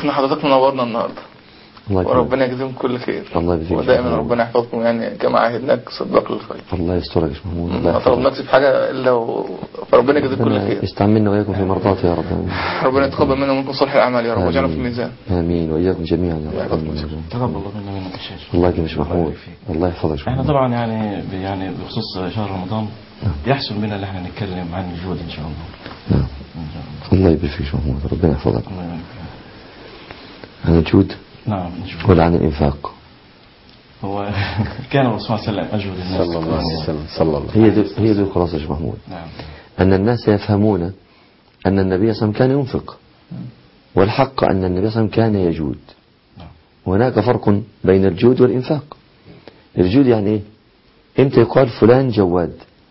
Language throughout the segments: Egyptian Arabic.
شيخنا حضرتك منورنا النهارده الله يكرمك وربنا يجزيكم كل خير الله يجزيك ودائما خير. ربنا يحفظكم يعني كما عهدناك صدق للخير الله يسترك يا شيخ محمود الله ما يحفظك. طلبناكش بحاجه الا و... فربنا يجزيك كل ربنا خير يستعملنا وإياكم في مرضاته يا رب آمين. ربنا يتقبل منا ومنكم صالح الاعمال يا رب واجعله في آمين. الميزان آمين وإياكم جميعا يا رب يحفظكم. آمين. تقبل الله منا ومنك الشيخ الله يكرمك يا شيخ محمود يبارك فيك. الله يحفظك يا شيخ احنا محمود طبعا يعني يعني بخصوص شهر رمضان يحسن بنا ان احنا نتكلم عن الجود ان شاء الله نعم. ان شاء الله الله يبارك فيك يا شيخ محمود ربنا يحفظك الله يبارك فيك. عن الجود نعم نجود ولا عن الإنفاق هو كان الرسول صلى الله عليه وسلم اجود الناس صلى الله عليه وسلم صلى الله هي دي هي دي الخلاصة يا شيخ محمود نعم أن الناس يفهمون أن النبي صلى الله عليه وسلم كان ينفق والحق أن النبي صلى الله عليه وسلم كان يجود نعم. وهناك فرق بين الجود والإنفاق الجود يعني إيه إمتى يقال فلان جواد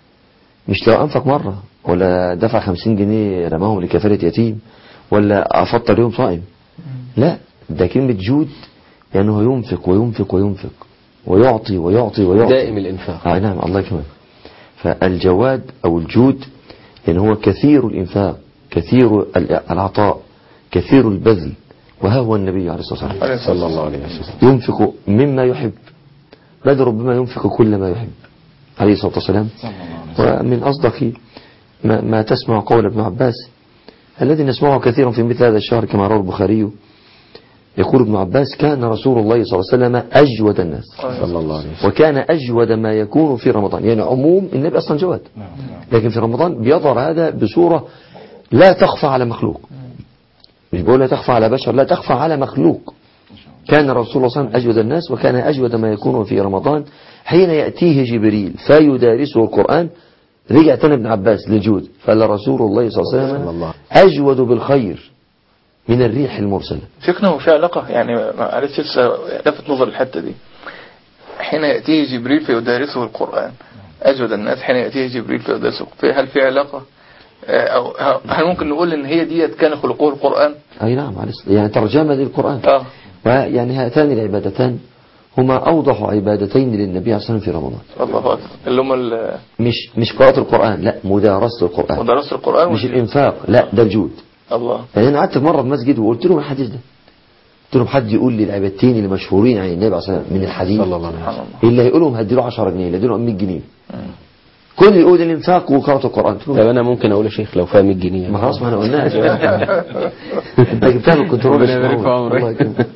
مش لو أنفق مرة ولا دفع خمسين جنيه رماهم لكفالة يتيم ولا أفطر يوم صائم لا ده كلمة جود لأنه يعني ينفق وينفق وينفق ويعطي ويعطي ويعطي دائم الإنفاق آه نعم الله يكرمك فالجواد أو الجود يعني هو كثير الإنفاق كثير ال- العطاء كثير البذل وها هو النبي عليه الصلاة والسلام عليه الصلاة صلى الله عليه وسلم ينفق مما يحب بل ربما ينفق كل ما يحب عليه الصلاة والسلام صلى الله عليه وسلم ومن أصدق ما, ما تسمع قول ابن عباس الذي نسمعه كثيرا في مثل هذا الشهر كما روى البخاري يقول ابن عباس كان رسول الله صلى الله عليه وسلم أجود الناس صلى الله عليه وسلم وكان أجود ما يكون في رمضان يعني عموم النبي أصلا جواد نعم نعم لكن في رمضان بيظهر هذا بصورة لا تخفى على مخلوق مش بقول لا تخفى على بشر لا تخفى على مخلوق كان الرسول صلى الله عليه وسلم أجود الناس وكان أجود ما يكون في رمضان حين يأتيه جبريل فيدارسه القرآن رجع تاني ابن عباس للجود فقال رسول الله صلى الله عليه صلى وسلم الله أجود بالخير من الريح المرسلة شيخنا هو في علاقة يعني معلش لسه لفت نظر الحتة دي حين يأتيه جبريل فيدارسه القرآن أجود الناس حين يأتيه جبريل فيدارسه في- هل في علاقة آه، أو هل ممكن نقول إن هي ديت كان خلقه القرآن أي نعم معلش. يعني ترجمة للقرآن اه ويعني هاتان العبادتان هما أوضح عبادتين للنبي عليه الصلاة والسلام في رمضان الله أكبر اللي هم ال- مش مش قراءة القرآن لا مدارسة القرآن مدرسة القرآن مش وال- الإنفاق لا ده الجود الله يعني أنا قعدت في مرة في مسجد وقلت لهم الحديث ده قلت لهم حد يقول لي العبادتين اللي مشهورين عن النبي عليه الصلاة والسلام من الحديث صلى الله عليه وسلم سبحان الله اللي هيقولهم هديله 10 جنيه اللي هيديله 100 جنيه كل يقول الإنفاق وقراءة القرآن قلت طب لهم أنا ممكن أقول يا شيخ لو فيها 100 جنيه ما خلاص ما احنا قلناش انت جبتها من الكنترول ربنا يبارك في عمرك. الله يكرمك.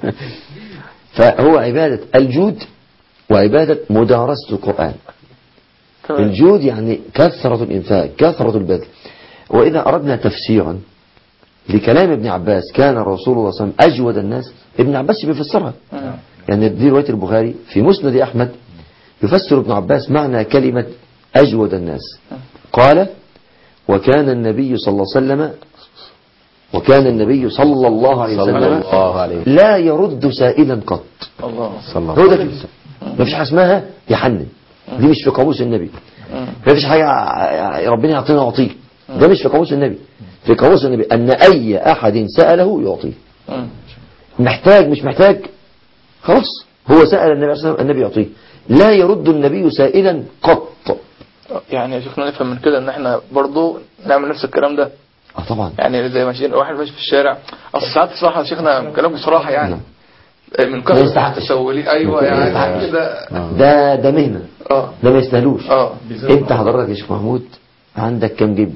فهو عبادة الجود وعبادة مدارسة القرآن تمام الجود يعني كثرة الإنفاق كثرة البذل وإذا أردنا تفسيرا لكلام ابن عباس كان رسول الله صلى الله عليه وسلم أجود الناس ابن عباس بيفسرها مم. يعني دي رواية البخاري في مسند أحمد يفسر ابن عباس معنى كلمة أجود الناس قال وكان النبي صلى الله عليه وسلم وكان النبي صلى الله عليه صلى وسلم الله عليه وسلم لا يرد سائلا قط الله صلى الله هو ده كده ما فيش حاجه اسمها يحنن دي مش في قاموس النبي ما فيش حاجه ع- ربنا يعطينا يعطيك ده مش في قاموس النبي في قاموس النبي ان اي احد ساله يعطيه مم. محتاج مش محتاج خلاص هو سال النبي عليه الصلاه والسلام النبي يعطيه لا يرد النبي سائلا قط يعني يا شيخنا نفهم من كده ان احنا برضو نعمل نفس الكلام ده اه طبعا يعني زي ماشيين واحد ماشي في الشارع اصل ساعات الصراحه يا شيخنا كلامك بصراحه يعني من ما كثره يستحقش. التسولين ايوه ما يعني يستحقش. كده ده ده مهنه اه ده ما يستاهلوش اه انت حضرتك يا شيخ محمود عندك كام جيب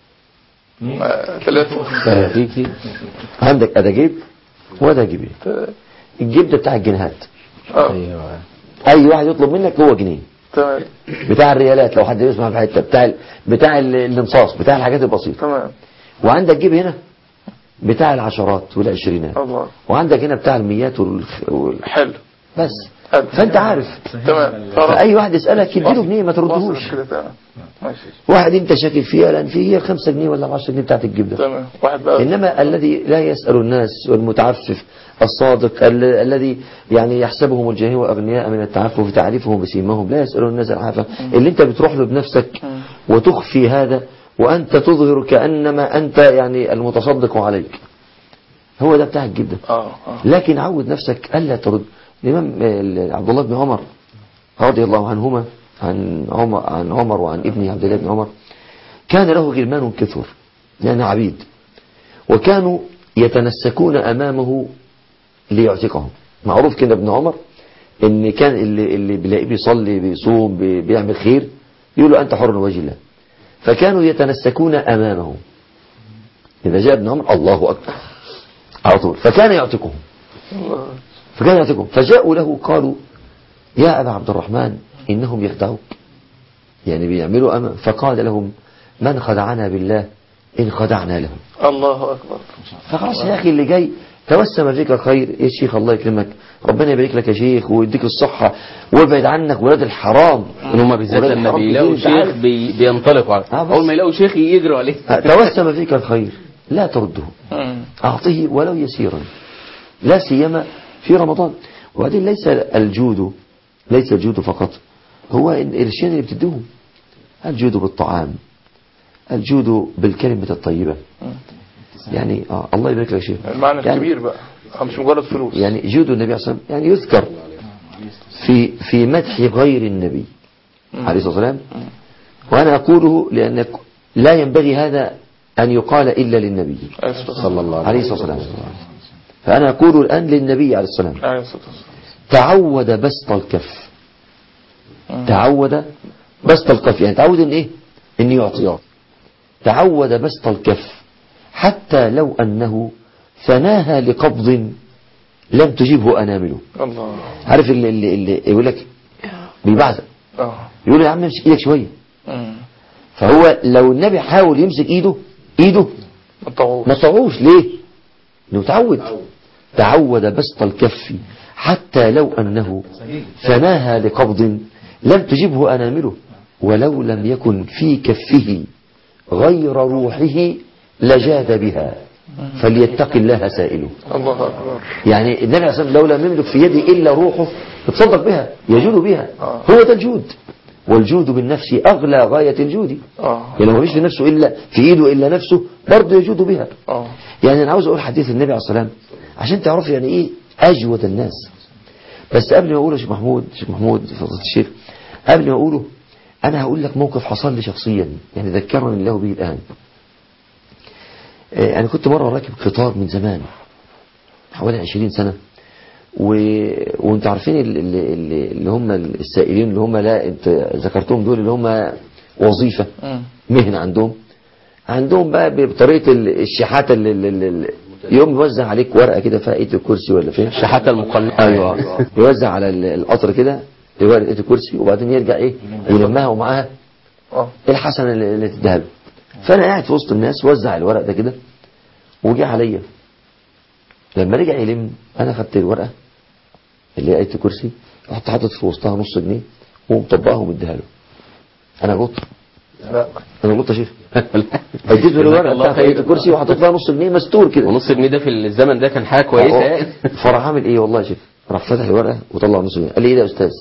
آه، ثلاثه في كتير عندك ادا جيب وده جيبين الجيب ده بتاع الجنيهات اه أيوه اي واحد يطلب منك هو جنيه تمام بتاع الريالات لو حد يسمع في حته بتاع ال... بتاع ال- الانصاص بتاع الحاجات البسيطه تمام وعندك جيب هنا بتاع العشرات والعشرينات الله وعندك هنا بتاع الميات وال... وال... حلو بس حلو. فانت عارف تمام فاي واحد يسالك يديله جنيه ما تردهوش وصلت كده تمام ماشي واحد انت شاكك فيها لان فيه هي الخمسة جنيه ولا العشرة جنيه بتاعت الجيب ده تمام واحد بقى إنما الذي لا يسأل الناس والمتعفف الصادق ال- الذي يعني يحسبهم الجاهل أغنياء من التعفف تعرفهم بسيماهم لا يسألون الناس العافية اللي أنت بتروح له بنفسك وتخفي هذا وأنت تظهر كأنما أنت يعني المتصدق عليك هو ده بتاع الجيب ده اه اه لكن عود نفسك ألا ترد الإمام آه، عبد الله بن عمر رضي الله عنهما عن عمر عن عمر وعن ابنه عبد الله بن عمر كان له غلمان كثر يعني عبيد وكانوا يتنسكون أمامه ليعتقهم معروف كده ابن عمر ان كان اللي اللي بيلاقيه بيصلي بيصوم بي- بيعمل خير يقول له انت حر وجه الله فكانوا يتنسكون امامه اذا جاء ابن عمر الله اكبر على طول فكان يعتقهم فكان يعتقهم فجاءوا له قالوا يا ابا عبد الرحمن انهم يخدعوك يعني بيعملوا امام فقال لهم من خدعنا بالله ان خدعنا له الله أكبر فخلاص يا أخي اللي جاي توسم فيك الخير يا شيخ الله يكرمك ربنا يبارك لك يا شيخ ويديك الصحة ويبعد عنك ولاد الحرام ان هم بالذات ولاد لما الحرام بيلاقوا كتير، أنت شيخ عارف. بي بينطلقوا على آه، بس. اول ما يلاقوا شيخ يجروا عليه توسم فيك الخير لا ترده مم. أعطه ولو يسيرا لا سيما في رمضان وبعدين ليس الجود ليس الجود فقط هو القرشين اللي بتدوهم الجود بالطعام الجود بالكلمة الطيبة يعني آه الله يبارك لك يا شيخ المعنى يعني الكبير بقى مش مجرد فلوس يعني جود النبي عليه الصلاة والسلام يعني يذكر في في مدح غير النبي عليه الصلاة والسلام وأنا أقوله لأن لا ينبغي هذا أن يقال إلا للنبي صلى الله عليه الصلاة والسلام فأنا أقول الآن للنبي عليه الصلاة والسلام عليه الصلاة والسلام تعود بسط الكف تعود بسط الكف يعني تعود ان ايه ان يعطي تعود بسط الكف حتى لو انه ثناها لقبض لم تجيبه انامله الله عارف اللي, اللي, اللي يقول لك بيبعزق اه يقول له يا عم امسك ايدك شويه مم. فهو لو النبي حاول يمسك ايده ايده ما تطوعوش ما طعوش ليه انه تعود تعود بسط الكف حتى لو انه ثناها لقبض لم تجبه انامله ولو لم يكن في كفه غير روحه لجاد بها فليتق الله سائله الله أكبر يعني النبي عليه الصلاة والسلام لو لم يملك في يده إلا روحه يتصدق بها يجود بها آه. هو ده الجود والجود بالنفس أغلى غاية الجود اه يعني لو مفيش في نفسه إلا في إيده إلا نفسه برضه يجود بها اه يعني أنا عاوز أقول حديث النبي عليه الصلاة والسلام عشان تعرفوا يعني إيه أجود الناس بس قبل ما أقوله يا شيخ محمود شيخ محمود فضيلة الشيخ قبل ما أقوله أنا هقول لك موقف حصل لي شخصيا يعني ذكرني الله به الآن آه، أنا كنت مرة راكب قطار من زمان حوالي 20 سنة و... وانت عارفين ال- ال- ال- اللي هم السائلين اللي هم لا انت ذكرتهم دول اللي هم وظيفة مم. مهنة عندهم عندهم بقى بطريقة ال- الشحاتة اللي, اللي, اللي يوم يوزع عليك ورقة كده فيها ايد الكرسي ولا فين الشحاتة المقنعة ايوه يوزع على ال- القطر كده ورقة ايد الكرسي وبعدين يرجع ايه يلمها ومعاها اه الحسنة اللي اللي تديها له فانا قاعد في وسط الناس وزع الورق ده كده وجه عليا لما رجع يلم انا خدت الورقة اللي هي آية الكرسي رحت حاطط في وسطها نص جنيه ومطبقها ومديها له انا غلط لا انا غلط يا شيخ اديت له الورقه الله بتاعت خير. آية الكرسي وحطيت لها نص جنيه مستور كده ونص جنيه ده في الزمن ده كان حاجة كويسة يعني فراح عامل ايه والله يا شيخ راح فتح الورقه وطلع نص جنيه قال لي ايه ده يا استاذ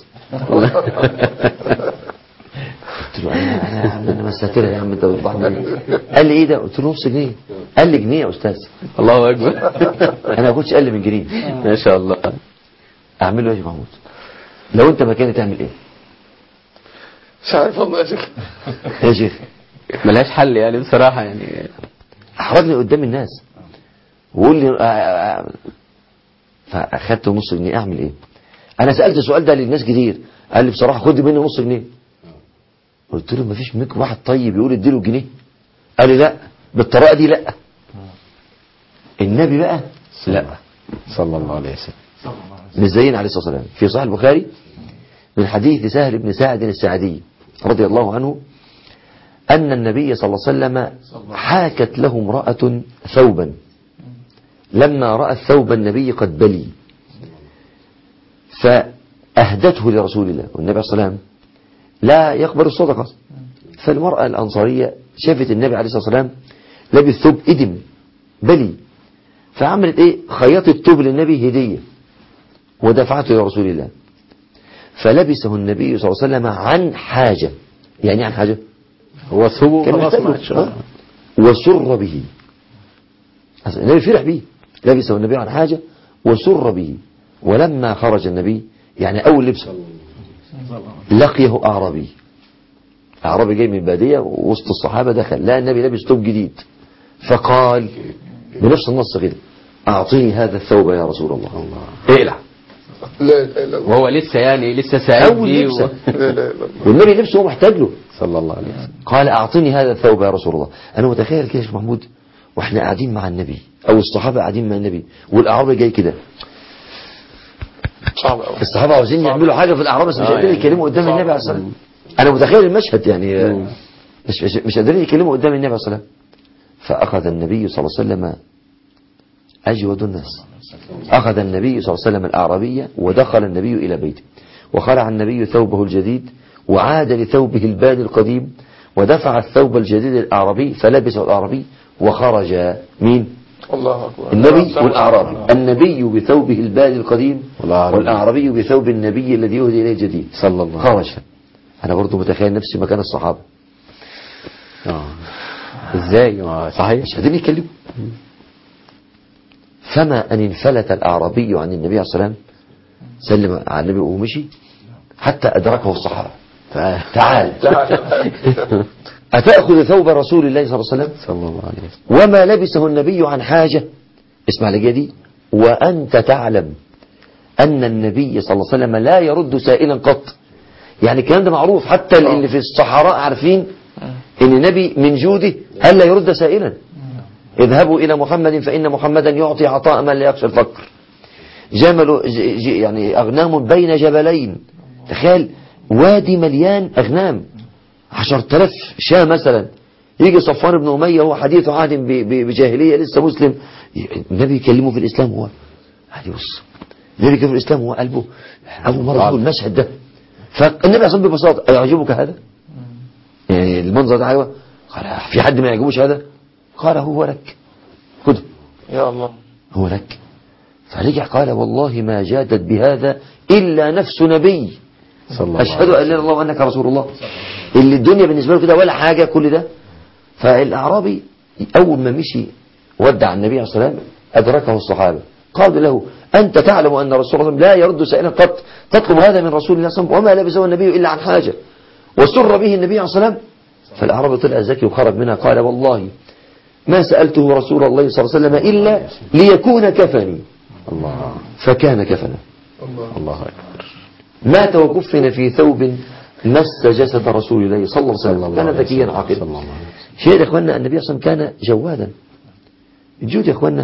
قلت له انا انا يا عم انا مستهترها يا عم انت بتضحك قال لي ايه ده قلت له نص جنيه قال لي جنيه يا استاذ الله أكبر انا ما كنتش اقل من جنيه ما شاء الله اعمل له ايه يا شيخ محمود لو انت مكاني تعمل ايه مش عارف والله يا شيخ يا شيخ ملهاش حل يعني بصراحة يعني احرجني قدام الناس وقول لي آه، آه، آه. فاخدت نص جنيه اعمل ايه انا سالت السؤال ده للناس كتير قال لي بصراحه خد مني نص جنيه قلت له مفيش منكم واحد طيب يقول اديله جنيه قال لي لا بالطريقه دي لا النبي بقى لا صلى الله عليه وسلم مش زينا عليه الصلاه والسلام في صحيح البخاري من حديث سهل بن سعد السعدي رضي الله عنه أن النبي صلى الله عليه وسلم حاكت له امرأة ثوبا لما رأى الثوب النبي قد بلي فأهدته لرسول الله والنبي عليه الصلاة والسلام لا يقبل الصدقة فالمرأة الأنصارية شافت النبي عليه الصلاة والسلام لابس ثوب إدم بلي فعملت إيه خيطت ثوب للنبي هدية ودفعته لرسول الله فلبسه النبي صلى الله عليه وسلم عن حاجة يعني إيه عن حاجة هو ثوبه كان خلاص ما محتاجه آه. وسر به أصل النبي فرح به لبسه النبي عن حاجة وسر به ولما خرج النبي يعني أول لبسه لقيه أعرابي أعرابي جاي من البادية وسط الصحابة دخل لا النبي لابس ثوب جديد فقال بنفس النص كده أعطني هذا الثوب يا رسول الله الله اقلع لا لا لا وهو لسه يعني لسه سعيد أول بيه لبسة. و... لا لا لا والنبي لبسه هو محتاج له صلى الله عليه وسلم قال أعطني هذا الثوب يا رسول الله أنا متخيل كده يا شيخ محمود وإحنا قاعدين مع النبي أو الصحابة قاعدين مع النبي والأعرابي جاي كده صعب قوي الصحابة عاوزين يعملوا حاجة في الأعراب بس مش آه قادرين يعني. يتكلموا قدام صعب. النبي عليه الصلاة والسلام أنا متخيل المشهد يعني آه، مش مش مش قادرين يتكلموا قدام النبي عليه الصلاة والسلام فأخذ النبي صلى الله عليه وسلم أجود الناس أخذ النبي صلى الله عليه وسلم الأعرابية ودخل النبي إلى بيته وخلع النبي ثوبه الجديد وعاد لثوبه الباني القديم ودفع الثوب الجديد الأعرابي فلبسه الأعرابي وخرج مين الله أكبر النبي صح. والأعرابي النبي بثوبه الباني القديم والأعرابي. والأعرابي بثوب النبي الذي يهدي إليه الجديد صلى الله عليه خرج أنا برضو متخيل نفسي مكان الصحابة وسلم آه. ازاي ما صحيح مش قادرين يتكلموا فما أن انفلت الأعرابي عن النبي عليه الصلاة والسلام سلم على النبي ومشي حتى أدركه الصحابة تعال تعال أتأخذ ثوب رسول الله صلى الله عليه وسلم صلى الله عليه وسلم وما لبسه النبي عن حاجة اسمع لجي دي وأنت تعلم أن النبي صلى الله عليه وسلم لا يرد سائلا قط يعني الكلام ده معروف حتى اللي في الصحراء عارفين ان النبي من جوده ألا يرد سائلا اذهبوا إلى محمد فإن محمدا يعطي عطاء من لا يخشى الفقر جمل ج- ج- يعني أغنام بين جبلين تخيل وادي مليان أغنام عشر تلاف شاة مثلا يجي صفوان بن أمية هو حديث عهد ب- ب- بجاهلية لسه مسلم النبي يكلمه في الإسلام هو عادي بص النبي يكلمه في الإسلام هو قلبه أول مرة يقول المشهد ده فالنبي أصلا ببساطة يعجبك هذا يعني المنظر ده أيوة قال في حد ما يعجبوش هذا قال هو لك خده يا الله هو لك فرجع قال والله ما جادت بهذا إلا نفس نبي صلى الله أشهد عليه أن لا إله إلا الله وأنك رسول الله اللي الدنيا بالنسبة له كده ولا حاجة كل ده فالأعرابي أول ما مشي ودع النبي عليه الصلاة والسلام أدركه الصحابة قالوا له أنت تعلم أن رسول الله صلى الله عليه وسلم لا يرد سائلا قط تطلب هذا من رسول الله صلى الله عليه وسلم وما لبسه النبي إلا عن حاجة وسر به النبي عليه الصلاة والسلام فالأعرابي طلع ذكي وخرج منها قال والله ما سألته رسول الله صلى الله عليه وسلم إلا ليكون كفني الله فكان كفنا الله أكبر مات وكفن في ثوب مس جسد رسول الله صلى الله عليه صلى وسلم الله كان عليه ذكيا وسلم. عاقلا صلى الله عليه وسلم. شيء يا اخوانا النبي صلى الله عليه وسلم كان جوادا الجود يا اخوانا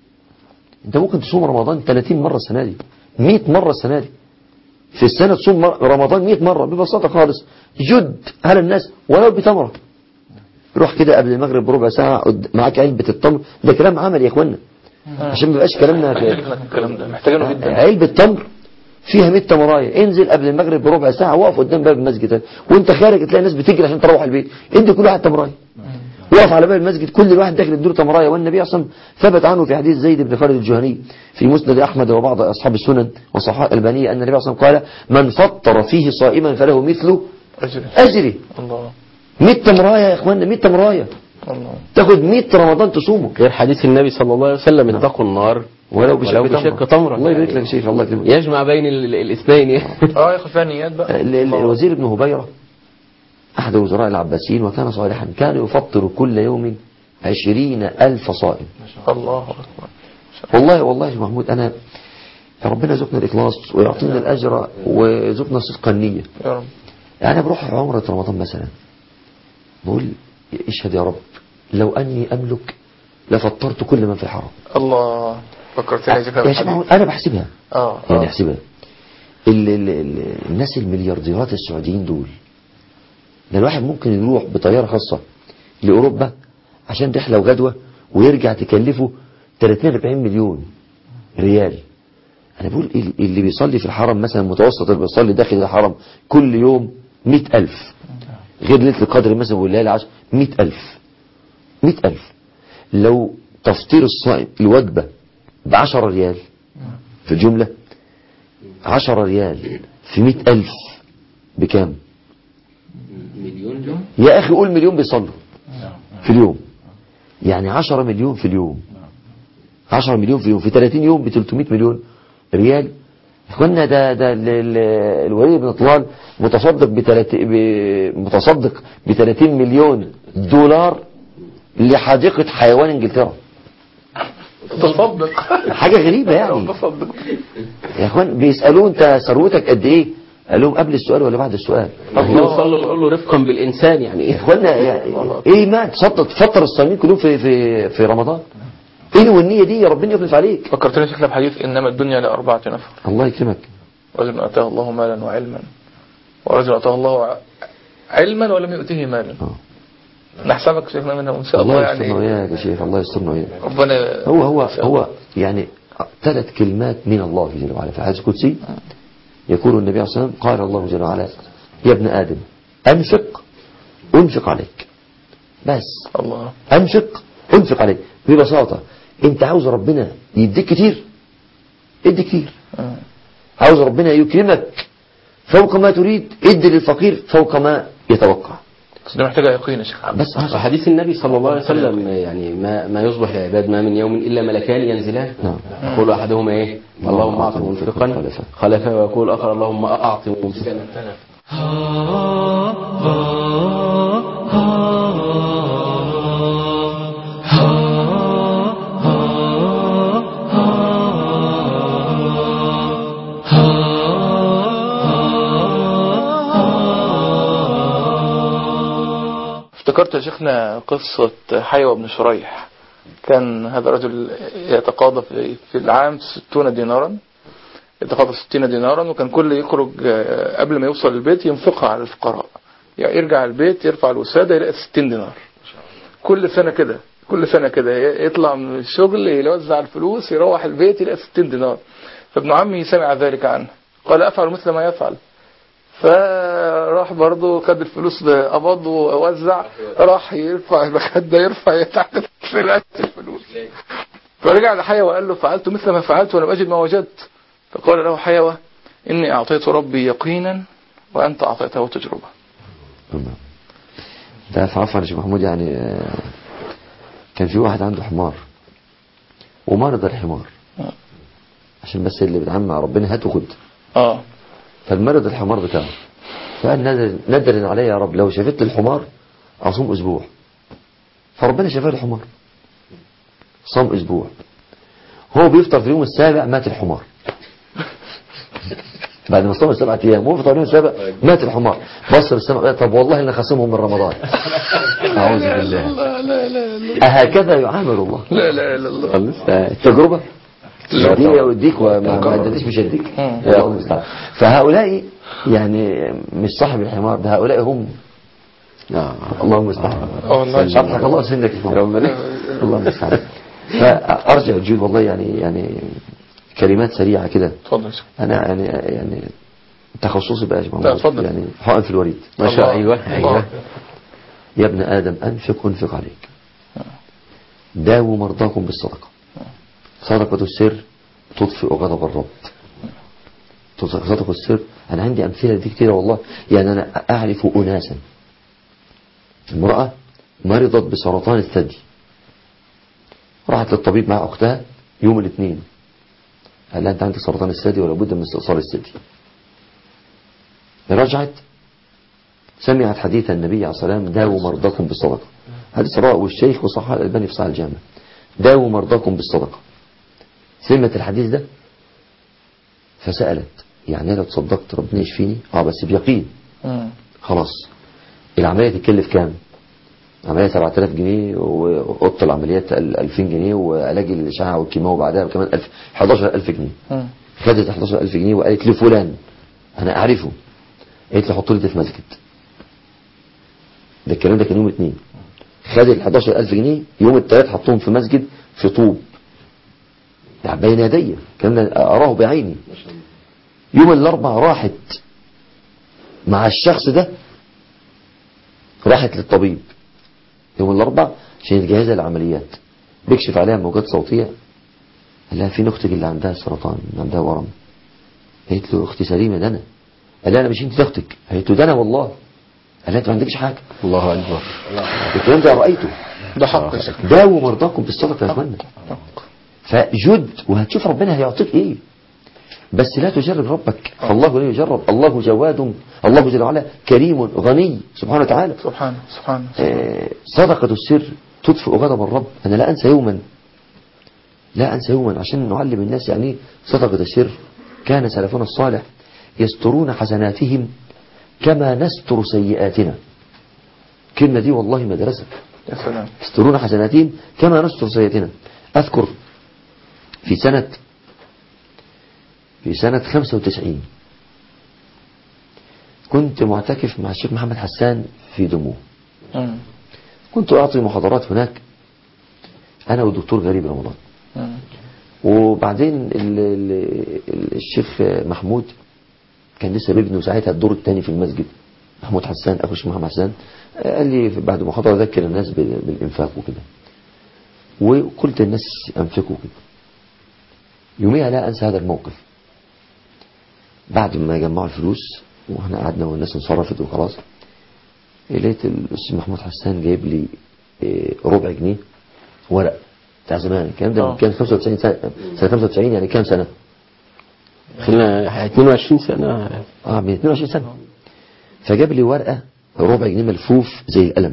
انت ممكن تصوم رمضان 30 مرة السنة دي 100 مرة السنة دي في السنة تصوم مر- رمضان 100 مرة ببساطة خالص جد على الناس ولو بتمرة روح كده قبل المغرب بربع ساعة قد- معاك علبة التمر ده كلام عملي يا اخوانا عشان ما يبقاش كلامنا في محتاجين الكلام ده محتاجينه جدا علبة تمر فيها 100 تمرايه انزل قبل المغرب بربع ساعة وقف قدام باب المسجد وانت خارج تلاقي ناس بتجري عشان تروح البيت ادي كل واحد تمرايه وقف على باب المسجد كل واحد داخل يدور تمرايه والنبي اصلا ثبت عنه في حديث زيد بن خالد الجهني في مسند احمد وبعض اصحاب السنن وصحاح الالبانيه ان النبي صلى الله عليه وسلم قال من فطر فيه صائما فله مثل أجري اجري الله 100 تمرايه يا اخوانا 100 تمرايه الله تاخد 100 رمضان تصومه غير حديث النبي صلى الله عليه وسلم اتقوا النار ولو بشق ولو بشق تمرة الله يبارك لك يا شيخ الله يكرمك يجمع بين ال- ال- الاثنين اه يا اخي فيها نيات بقى ال- ال- الوزير ابن هبيرة أحد وزراء العباسيين وكان صالحا كان يفطر كل يوم عشرين ألف صائم الله اكبر والله والله يا محمود أنا يا ربنا يرزقنا الإخلاص ويعطينا الأجر ويرزقنا صدق النية يا رب يعني بروح عمرة رمضان مثلا بقول اشهد يا رب لو أني أملك لفطرت كل من في الحرم الله فكرتني يا يا ذكر شيخ محمود أنا بحسبها اه يعني اه احسبها ال ال ال الناس المليارديرات السعوديين دول ده الواحد ممكن يروح بطيارة خاصة لأوروبا عشان رحلة وجدوى ويرجع تكلفه 30 40 مليون ريال أنا بقول ال- اللي بيصلي في الحرم مثلا متوسط اللي بيصلي داخل الحرم كل يوم 100 ألف غير ليلة القدر مثلا والليالي عشر 100 ألف 100 ألف لو تفطير الصائم الوجبة ب 10 ريال في الجملة 10 ريال في 100 ألف بكام مليون جون يا أخي قول مليون بيصلوا في اليوم يعني 10 مليون في اليوم 10 مليون في اليوم في 30 يوم ب 300 مليون ريال اخوانا ده ده ال- ال- الوليد بن طلال متصدق ب متصدق ب 30 مليون دولار لحديقة حيوان انجلترا تصدق حاجة غريبة يعني تصدق يا اخوان بيسألوه انت ثروتك قد ايه قال لهم قبل السؤال ولا بعد السؤال احنا نصلي نقول له رفقا بالانسان يعني يا ايه اخوانا يعني ايه ما تصدق تفطر الصايمين كلهم في في في رمضان ايه والنية دي يا ربنا يخلف عليك فكرتني شكلها بحديث إنما الدنيا لأربعة نفر الله يكرمك رجل أتاه الله مالا وعلما ورجل أتاه الله ع- علما ولم يؤته مالا آه. نحسبك شيخنا منهم إن شاء الله الله يسترنا يعني وياك يا شيخ الله يسترنا وياك ربنا هو هو إن شاء الله. هو يعني ثلاث كلمات من الله جل وعلا في الحديث القدسي يقول النبي عليه الصلاة والسلام قال الله جل وعلا يا ابن آدم أنفق أنفق عليك بس الله أنفق أنفق عليك ببساطة أنت عاوز ربنا يديك كتير ادي كتير مم. عاوز ربنا يكرمك فوق ما تريد ادي للفقير فوق ما يتوقع بس دي محتاجة يقين يا شيخ بس عشان وحديث النبي صلى الله عليه وسلم يعني ما ما يصبح يا عباد ما من يوم الا ملكان ينزلان نعم. يقول احدهما ايه اللهم اعط منفقا خلفا ويقول الاخر اللهم اعط ممسكا افتكرت يا شيخنا قصة حيوى بن شريح كان هذا الرجل يتقاضى في, في العام ستون دينارا يتقاضى ستين دينارا وكان كل يخرج آه، قبل ما يوصل البيت ينفقها على الفقراء يعني يرجع البيت يرفع الوسادة يلاقي ستين دينار كل سنة كده كل سنة كده يطلع من الشغل يوزع الفلوس يروح البيت يلاقي ستين دينار فابن عمي سمع ذلك عنه قال أفعل مثل ما يفعل فراح برضه خد الفلوس قبض ووزع راح يرفع المخدة يرفع تحت فرقة الفلوس فرجع لحيوى وقال له فعلت مثل ما فعلت ولم أجد ما وجدت فقال له حيوى إني أعطيت ربي يقينا وأنت أعطيته تجربة تمام ده عفوا يا شيخ محمود يعني آه، كان في واحد عنده حمار ومرض الحمار آه. عشان بس اللي بيتعامل مع ربنا هات وخد آه فالمرض الحمار بتاعه فقال ندر, ندر علي يا رب لو شفت الحمار أصوم أسبوع فربنا شفاه الحمار صام أسبوع هو بيفطر في اليوم السابع مات الحمار بعد ما صام سبعة أيام هو بيفطر اليوم السابع مات الحمار بص للسماء قال طب والله إن خصمهم من رمضان أعوذ بالله لا لا لا لا أهكذا يعامل الله لا لا لا الله التجربة دي يوديك وما ما ادتش مش هديك مم. يا الله المستعان فهؤلاء يعني مش صاحب الحمار ده هؤلاء هم الله المستعان آه والله شرحك الله سنك ربنا الله المستعان فارجع الجود والله يعني يعني كلمات سريعه كده اتفضل يا شيخ. انا يعني يعني تخصصي بقى يا جماعه لا، اتفضل. يعني حقن في الوريد ما شاء الله. ايوه ايوه يا ابن ادم انفق انفق عليك داووا مرضاكم بالصدقه صدقه السر تطفئ غضب الرب صدقه السر انا عندي امثله دي كتير والله يعني انا اعرف اناسا امراه مرضت بسرطان الثدي راحت للطبيب مع اختها يوم الاثنين قال لها انت عندك سرطان الثدي ولا بد من استئصال الثدي رجعت سمعت حديث النبي عليه الصلاة والسلام داووا مرضاكم بالصدقة حديث رواه الشيخ وصححه الألباني في صحيح الجامع داووا مرضاكم بالصدقة سمعت الحديث ده فسألت يعني لو تصدقت ربنا يشفيني اه بس بيقين مم. خلاص العملية تتكلف كام عملية 7000 جنيه وأوضة العمليات 2000 جنيه وعلاج الإشعاع والكيماوي بعدها كمان 1000 11000 جنيه مم. خدت 11000 جنيه وقالت لي فلان أنا أعرفه قالت لي حط لي ده في مسجد ده الكلام ده كان يوم الاثنين خد ال 11000 جنيه يوم الثلاث حطهم في مسجد في طوب يعني بين يدي الكلام ده أراه بعيني يوم الأربع راحت مع الشخص ده راحت للطبيب يوم الأربع عشان يتجهزها للعمليات بيكشف عليها موجات صوتية قال لها فين أختك اللي عندها سرطان اللي عندها ورم قالت له أختي سليمة ده أنا قال لها أنا مش أنت دي أختك قالت له ده أنا والله قال لها أنت ما عندكش حاجة الله اكبر الكلام ده رأيته ده حق يا شيخ داووا مرضاكم بالصدقة يا اخوانا فجد وهتشوف ربنا هيعطيك ايه بس لا تجرب ربك الله لا يجرب الله جواد الله جل وعلا كريم غني سبحانه وتعالى سبحانه سبحانه آه، صدقة السر تطفئ غضب الرب أنا لا أنسى يوما لا أنسى يوما عشان نعلم الناس يعني إيه صدقة السر كان سلفنا الصالح يسترون حسناتهم كما نستر سيئاتنا الكلمة دي والله مدرسة يا سلام يسترون حسناتهم كما نستر سيئاتنا أذكر في سنة في سنة 95 كنت معتكف مع الشيخ محمد حسان في دموع مم. كنت أعطي محاضرات هناك أنا والدكتور غريب رمضان مم. وبعدين ال ال ال الشيخ محمود كان لسه بيبني ساعتها الدور الثاني في المسجد محمود حسان أخو الشيخ محمد حسان قال لي بعد محاضرة ذكر الناس بال- بالإنفاق وكده وقلت الناس أنفقوا كده يوميها لا أنسى هذا الموقف بعد ما جمعوا الفلوس واحنا قعدنا والناس انصرفت وخلاص لقيت الأستاذ محمود حسان جايب لي إيه، ربع جنيه ورق بتاع زمان الكلام ده آه. من كان 95 سنة سنة 95 يعني كام سنة؟ خلينا 22 سنة اه من 22 سنة فجاب لي ورقة ربع جنيه ملفوف زي القلم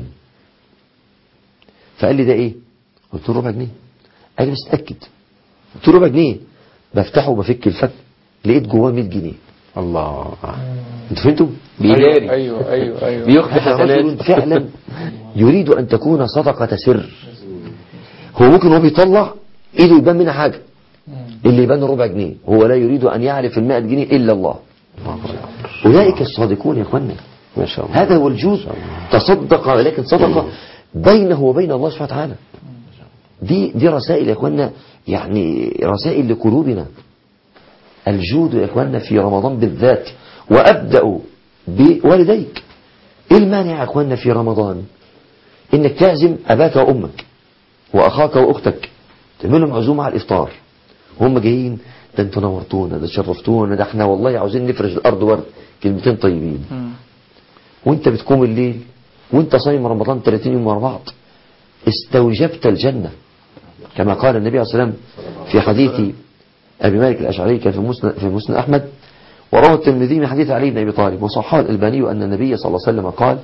فقال لي ده ايه قلت له ربع جنيه قال لي بس اتأكد قلت له ربع جنيه بفتحه وبفك الفك لقيت جواه 100 جنيه الله انتوا فهمتوا بيداري ايوه ايوه ايوه بيخفي هذا رجل حسنات فعلا يريد ان تكون صدقة سر هو ممكن هو بيطلع ايده يبان منها حاجة اللي يبان ربع جنيه هو لا يريد ان يعرف المائة جنيه الا الله اولئك الصادقون يا اخوانا ما شاء الله هذا هو الجود تصدق ولكن صدقة بينه وبين الله سبحانه وتعالى دي دي رسائل يا اخوانا يعني رسائل لقلوبنا الجود يا اخوانا في رمضان بالذات وابدا بوالديك ايه المانع يا اخوانا في رمضان انك تعزم اباك وامك واخاك واختك تعمل لهم عزومه على الافطار وهم جايين ده انتوا نورتونا ده شرفتونا ده احنا والله عاوزين نفرش الارض ورد كلمتين طيبين مم. وانت بتقوم الليل وانت صايم رمضان 30 يوم ورا بعض استوجبت الجنة كما قال النبي عليه الصلاة والسلام في حديث أبي مالك الأشعري كان في مسند, في مسند أحمد وروى الترمذي من حديث علي بن أبي طالب وصححه الألباني أن النبي صلى الله عليه وسلم قال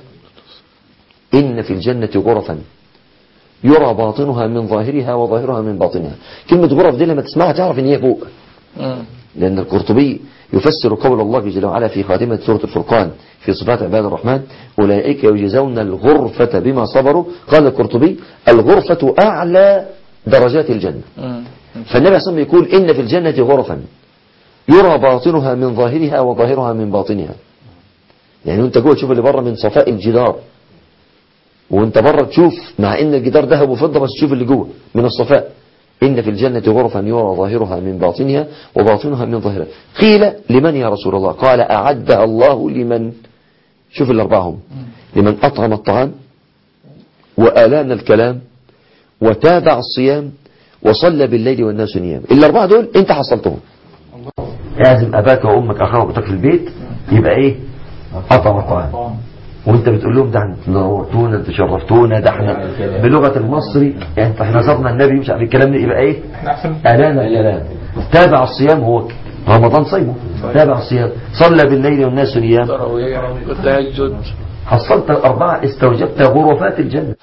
إن في الجنة غرفا يرى باطنها من ظاهرها وظاهرها من باطنها كلمة غرف دي لما تسمعها تعرف إن هي فوق مم. لأن القرطبي يفسر قول الله جل وعلا في خاتمة سورة الفرقان في صفات عباد الرحمن أولئك يجزون الغرفة بما صبروا قال القرطبي الغرفة أعلى درجات الجنة مم. فالنبي صلى الله عليه وسلم يقول إن في الجنة غرفا يرى باطنها من ظاهرها وظاهرها من باطنها يعني وانت جوه تشوف اللي بره من صفاء الجدار وانت بره تشوف مع ان الجدار ذهب وفضة بس تشوف اللي جوه من الصفاء إن في الجنة غرفا يرى ظاهرها من باطنها وباطنها من ظاهرها قيل لمن يا رسول الله قال أعدها الله لمن شوف الأربعة هم لمن أطعم الطعام وآلان الكلام وتابع الصيام وصلى بالليل والناس نيام الأربعة دول أنت حصلتهم اعزم أباك وأمك أخاك وأختك في البيت يبقى إيه أطعم الطعام وانت بتقول لهم ده انت نورتونا انت شرفتونا ده احنا بلغة المصري يعني احنا زرنا النبي مش عارف الكلام ده يبقى ايه ألان الكلام تابع الصيام هو رمضان صيمه تابع الصيام صلى بالليل والناس نيام تراويح والتهجد حصلت الأربعة استوجبت غرفات الجنة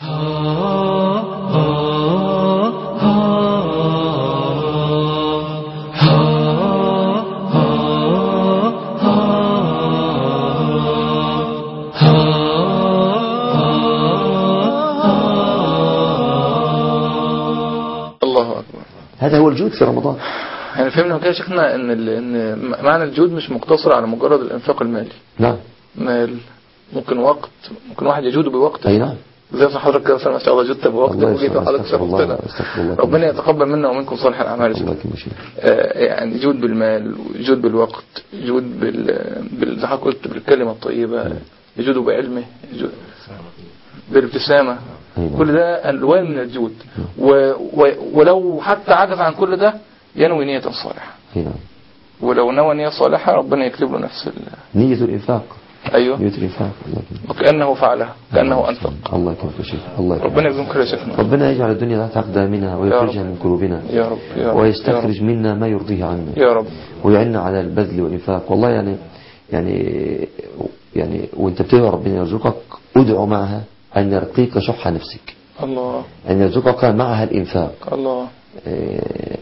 الله أكبر هذا هو الجود في رمضان يعني فهمنا كده يا شيخنا ان ال- ان معنى الجود مش مقتصر على مجرد الانفاق المالي نعم مال ممكن وقت ممكن واحد يجود بوقت أي نعم زي ما حضرتك كده مثلا ما شاء الله جدت بوقت الله وجيت يستر- وحضرتك استغفر الله شرفتنا استغفر الله ربنا يتقبل منا ومنكم صالح الاعمال يا الله شيخنا. يكرمك يا شيخ. آه، يعني جود بالمال وجود بالوقت جود بال بال- زي ما حضرتك قلت بالكلمة الطيبة يجود بعلمه يجود بالابتسامة أي نعم. كل ده ألوان من الجود و و ولو حتى عجز عن كل ده ينوي نية صالحة أي نعم ولو نوى نية صالحة ربنا يكتب له نفس ال... نية الإنفاق أيوه نية الإنفاق الله يكرمك وكأنه فعلها كأنه أنفق الله يكرمك يا شيخ الله يكرمك ربنا يجزيكم خير يا شيخنا ربنا يجعل الدنيا تحت أقدامنا ويخرجها رب. من قلوبنا يا رب يا رب ويستخرج منا ما يرضيه عنا يا رب ويعنا على البذل والإنفاق والله يعني يعني يعني وانت بتدعو ربنا يرزقك ادعو معها أن يرقيك شح نفسك الله أن يرزقك معها الإنفاق الله آه،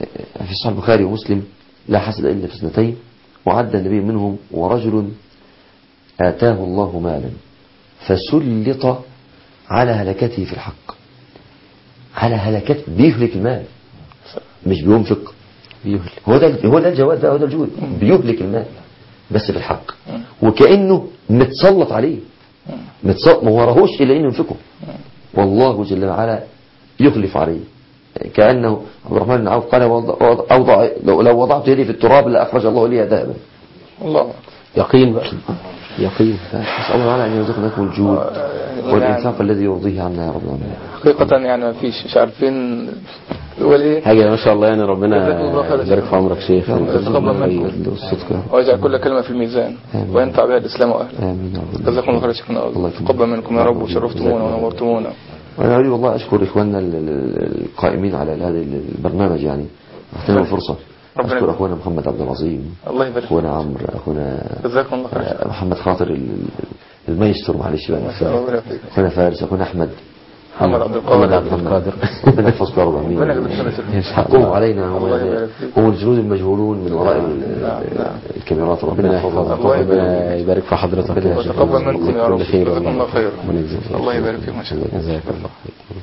في صحيح البخاري ومسلم لا حسد إلا في اثنتين وعد النبي منهم ورجل آتاه الله مالا فسلط على هلكته في الحق على هلكته بيهلك المال مش بينفق بيهلك هو ده هو ده الجواد ده هو ده الجود بيهلك المال بس في الحق وكأنه متسلط عليه متسلط ما وراهوش إلا إنه ينفقه والله جل وعلا يخلف عليه كأنه عبد الرحمن بن عوف قال وضع أوضع لو, لو وضعت يدي في التراب لأخرج الله لي ذهبا الله يقين بقى يقين نسأل الله تعالى أن يرزقنا لكم الجود والإنفاق الذي يرضيه عنا يا رب العالمين حقيقة يعني ما فيش مش عارفين يقول ايه حاجة ما شاء الله يعني ربنا جزاكم الله خير. يبارك في عمرك شيخ تقبل منكم. الصدق يا رب. ويجعل كل كلمة في الميزان آمين. وينفع بها الإسلام وأهله آمين يا رب جزاكم الله خير يا شيخنا الله يكرمك. تقبل منكم يا رب وشرفتمونا ونورتمونا وأنا أريد والله أشكر إخواننا ال- ال- القائمين على هذا البرنامج يعني أغتنم الفرصة ربنا أشكر يبارك. أخونا محمد عبد العظيم الله يبارك فيك. أخونا عمرو أخونا جزاكم الله خير آه، محمد خاطر ال- المايسترو معلش بقى ما شاء الله ربنا يبارك فيك. أخونا فارس أخونا أحمد محمد عبد محمد القادر عبد القادر ربنا يحفظك يا رب العالمين ربنا يجزاك خير. حقهم علينا هم الله يبارك فيك. هم الجنود المجهولون من وراء ال- نعم، نعم. الكاميرات ربنا ربنا يحفظهم يحفظك الله يبارك ربنا يبارك في حضرتك ربنا يا يجزاك شيخ. تقبل منكم يا رب كل خير جزاكم الله خير ربنا يجزاك خير. الله يبارك فيكم ان شاء الله جزاك الله خير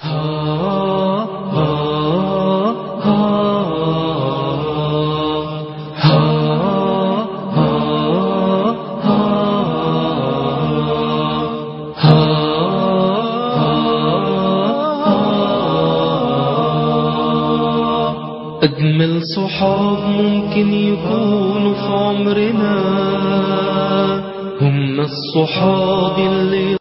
أجمل صحاب ممكن يكونوا في عمرنا هم الصحاب اللي